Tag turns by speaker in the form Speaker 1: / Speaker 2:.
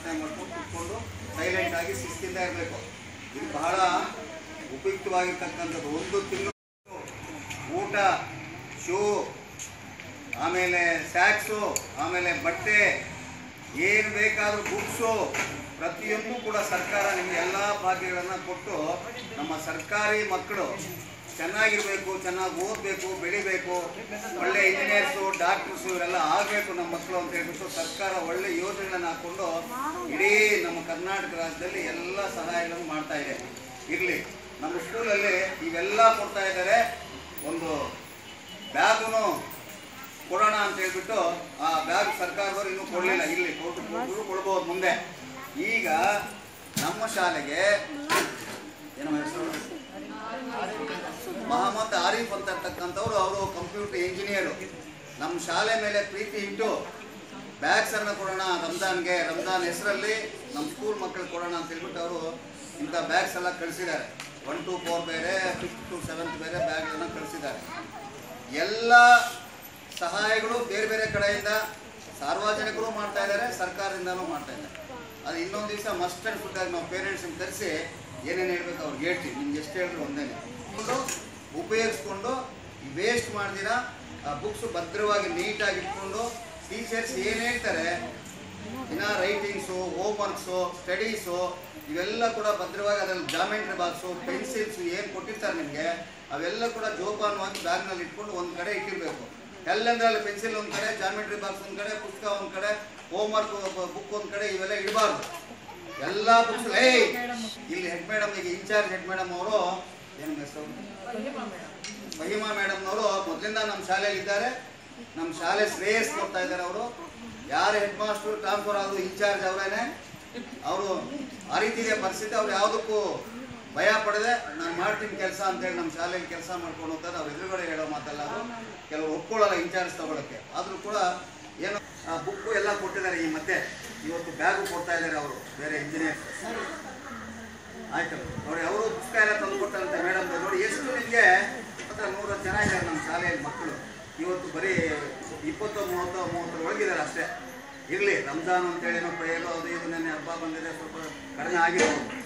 Speaker 1: ಪ್ರಾರ್ಥನೆ ಮಾಡ್ಕೊಂಡು ಕುತ್ಕೊಂಡು ಸೈಲೆಂಟ್ ಆಗಿ ಶಿಸ್ತಿಂದ ಇರಬೇಕು ಇದು ಬಹಳ ಉಪಯುಕ್ತವಾಗಿರ್ತಕ್ಕಂಥದ್ದು ಒಂದು ತಿಂಗಳು ಊಟ ಶೂ ಆಮೇಲೆ ಸ್ಯಾಕ್ಸು ಆಮೇಲೆ ಬಟ್ಟೆ ಏನು ಬೇಕಾದರೂ ಬುಕ್ಸು ಪ್ರತಿಯೊಂದು ಕೂಡ ಸರ್ಕಾರ ನಿಮಗೆ ಎಲ್ಲ ಭಾಗ್ಯಗಳನ್ನು ಕೊಟ್ಟು ನಮ್ಮ ಸರ್ಕಾರಿ ಮಕ್ಕಳು ಚೆನ್ನಾಗಿರಬೇಕು ಚೆನ್ನಾಗಿ ಓದಬೇಕು ಬೆಳಿಬೇಕು ಒಳ್ಳೆ ಇಂಜಿನಿಯರ್ಸು ಡಾಕ್ಟರ್ಸು ಇವರೆಲ್ಲ ಆಗಬೇಕು ನಮ್ಮ ಮಕ್ಕಳು ಅಂತ ಹೇಳ್ಬಿಟ್ಟು ಸರ್ಕಾರ ಒಳ್ಳೆ ಯೋಜನೆಗಳನ್ನು ಹಾಕ್ಕೊಂಡು ಇಡೀ ನಮ್ಮ ಕರ್ನಾಟಕ ರಾಜ್ಯದಲ್ಲಿ ಎಲ್ಲ ಸಹಾಯಗಳನ್ನು ಮಾಡ್ತಾ ಇದೆ ಇರಲಿ ನಮ್ಮ ಸ್ಕೂಲಲ್ಲಿ ಇವೆಲ್ಲ ಕೊಡ್ತಾ ಇದ್ದಾರೆ ಒಂದು ಬ್ಯಾಗುನು ಕೊಡೋಣ ಅಂತ ಹೇಳ್ಬಿಟ್ಟು ಆ ಬ್ಯಾಗ್ ಸರ್ಕಾರದವರು ಇನ್ನೂ ಕೊಡಲಿಲ್ಲ ಇಲ್ಲಿ ಕೊಟ್ಟು ಕೊಟ್ಟರು ಕೊಡ್ಬೋದು ಮುಂದೆ ಈಗ ನಮ್ಮ ಶಾಲೆಗೆ ಏನೋ ಹೆಸರು ಮಹಮ್ಮದ್ ಆರಿಫ್ ಅಂತ ಇರ್ತಕ್ಕಂಥವ್ರು ಅವರು ಕಂಪ್ಯೂಟರ್ ಇಂಜಿನಿಯರು ನಮ್ಮ ಶಾಲೆ ಮೇಲೆ ಪ್ರೀತಿ ಇಟ್ಟು ಬ್ಯಾಗ್ಸ್ ಅನ್ನ ಕೊಡೋಣ ರಂಜಾನ್ಗೆ ರಂಜಾನ್ ಹೆಸರಲ್ಲಿ ನಮ್ಮ ಸ್ಕೂಲ್ ಮಕ್ಕಳಿಗೆ ಕೊಡೋಣ ಅಂತ ಹೇಳ್ಬಿಟ್ಟು ಅವರು ಇಂಥ ಬ್ಯಾಗ್ಸ್ ಎಲ್ಲ ಕಳಿಸಿದ್ದಾರೆ ಒನ್ ಟು ಫೋರ್ ಬೇರೆ ಫಿಫ್ತ್ ಟು ಸೆವೆಂತ್ ಬೇರೆ ಬ್ಯಾಗ್ಗಳನ್ನ ಕಳಿಸಿದ್ದಾರೆ ಎಲ್ಲ ಸಹಾಯಗಳು ಬೇರೆ ಬೇರೆ ಕಡೆಯಿಂದ ಸಾರ್ವಜನಿಕರು ಮಾಡ್ತಾ ಇದ್ದಾರೆ ಸರ್ಕಾರದಿಂದನೂ ಮಾಡ್ತಾ ಇದ್ದಾರೆ ಅದು ಇನ್ನೊಂದು ದಿವಸ ಮಸ್ಟ್ ಆ್ಯಂಡ್ ಫುಡ್ ಆಗಿ ನಾವು ಪೇರೆಂಟ್ಸ್ನ ಕರೆಸಿ ಏನೇನು ಹೇಳ್ಬೇಕು ಅವ್ರಿಗೆ ಹೇಳ್ತೀವಿ ನಿಮ್ಗೆ ಎಷ್ಟು ಹೇಳಿದ್ರು ಒಂದೇನೆ ಉಪಯೋಗಿಸ್ಕೊಂಡು ವೇಸ್ಟ್ ಮಾಡ್ದಿರ ಆ ಬುಕ್ಸ್ ಭದ್ರವಾಗಿ ನೀಟಾಗಿ ಇಟ್ಕೊಂಡು ಟೀಚರ್ಸ್ ಏನು ಹೇಳ್ತಾರೆ ಇನ್ನ ರೈಟಿಂಗ್ಸು ಹೋಮ್ವರ್ಕ್ಸು ಸ್ಟಡೀಸು ಇವೆಲ್ಲ ಕೂಡ ಭದ್ರವಾಗಿ ಅದರಲ್ಲಿ ಜಾಮೆಂಟ್ರಿ ಬಾಕ್ಸು ಪೆನ್ಸಿಲ್ಸು ಏನು ಕೊಟ್ಟಿರ್ತಾರೆ ನಿಮಗೆ ಅವೆಲ್ಲ ಕೂಡ ಜೋಪಾನವಾಗಿ ಬ್ಯಾಗ್ನಲ್ಲಿ ಇಟ್ಕೊಂಡು ಒಂದು ಕಡೆ ಇಟ್ಟಿರಬೇಕು ಎಲ್ಲಂದ್ರಲ್ಲಿ ಪೆನ್ಸಿಲ್ ಒಂದು ಕಡೆ ಜಾಮೆಟ್ರಿ ಬಾಕ್ಸ್ ಒಂದು ಕಡೆ ಪುಸ್ತಕ ಒಂದು ಕಡೆ ಹೋಮ್ವರ್ಕ್ ಬುಕ್ ಒಂದು ಕಡೆ ಇವೆಲ್ಲ ಇಡಬಾರ್ದು ಎಲ್ಲ ಬುಕ್ಸ್ ಏ ಇಲ್ಲಿ ಹೆಡ್ ಮೇಡಮ್ ಈಗ ಇನ್ಚಾರ್ಜ್ ಹೆಡ್ ಮೇಡಮ್ ಅವರು ಏನು ಹೆಸರು ಮಹಿಮಾ ಮೇಡಮ್ನವರು ಮೊದಲಿಂದ ನಮ್ಮ ಶಾಲೆಯಲ್ಲಿ ಇದ್ದಾರೆ ನಮ್ಮ ಶಾಲೆ ಶ್ರೇಯಸ್ ಕೊಡ್ತಾ ಇದ್ದಾರೆ ಅವರು ಯಾರು ಹೆಡ್ ಮಾಸ್ಟರ್ ಟ್ರಾನ್ಸ್ಫರ್ ಆದ್ರು ಇನ್ಚಾರ್ಜ್ ಅವರೇನೆ ಅವರು ಆ ರೀತಿ ಇದೆ ಪರಿಸ್ಥಿತಿ ಅವ್ರು ಯಾವುದಕ್ಕೂ ಭಯ ಪಡದೆ ನಾನು ಮಾಡ್ತೀನಿ ಕೆಲಸ ಅಂತೇಳಿ ನಮ್ಮ ಶಾಲೆಯಲ್ಲಿ ಕೆಲಸ ಮಾಡ್ಕೊಂಡು ಹೋಗ್ತಾರೆ ಅವ್ರ ಎದುರುಗಡೆ ಹೇಳೋ ಮಾತಲ್ಲ ಅದು ಕೆಲವರು ಒಪ್ಕೊಳ್ಳಲ್ಲ ಇನ್ಚಾರ್ಜ್ ತಗೊಳಕ್ಕೆ ಆದರೂ ಕೂಡ ಏನು ಆ ಬುಕ್ಕು ಎಲ್ಲ ಕೊಟ್ಟಿದ್ದಾರೆ ಈ ಮಧ್ಯೆ ಇವತ್ತು ಬ್ಯಾಗು ಕೊಡ್ತಾ ಇದ್ದಾರೆ ಅವರು ಬೇರೆ ಇಂಜಿನಿಯರ್ ಆಯ್ತಲ್ಲ ನೋಡಿ ಅವರು ಪುಸ್ತಕ ಎಲ್ಲ ತಂದು ಕೊಟ್ಟಂತೆ ಮೇಡಮ್ ನೋಡಿ ಎಷ್ಟು ನಿಮಗೆ ಹತ್ರ ನೂರು ಜನ ಇದ್ದಾರೆ ನಮ್ಮ ಶಾಲೆಯಲ್ಲಿ ಮಕ್ಕಳು ಇವತ್ತು ಬರೀ ಇಪ್ಪತ್ತು ಮೂವತ್ತು ಮೂವತ್ತರ ಒಳಗಿದ್ದಾರೆ ಅಷ್ಟೇ ಇರಲಿ ರಂಜಾನ್ ಅಂತೇಳಿ ಏನೋ ಪ್ರೇಯರು ಅದು ಇದು ನೆನ್ನೆ ಹಬ್ಬ ಬಂದಿದೆ ಸ್ವಲ್ಪ ಕಡಿಮೆ ಆಗಿರ್ಬೋದು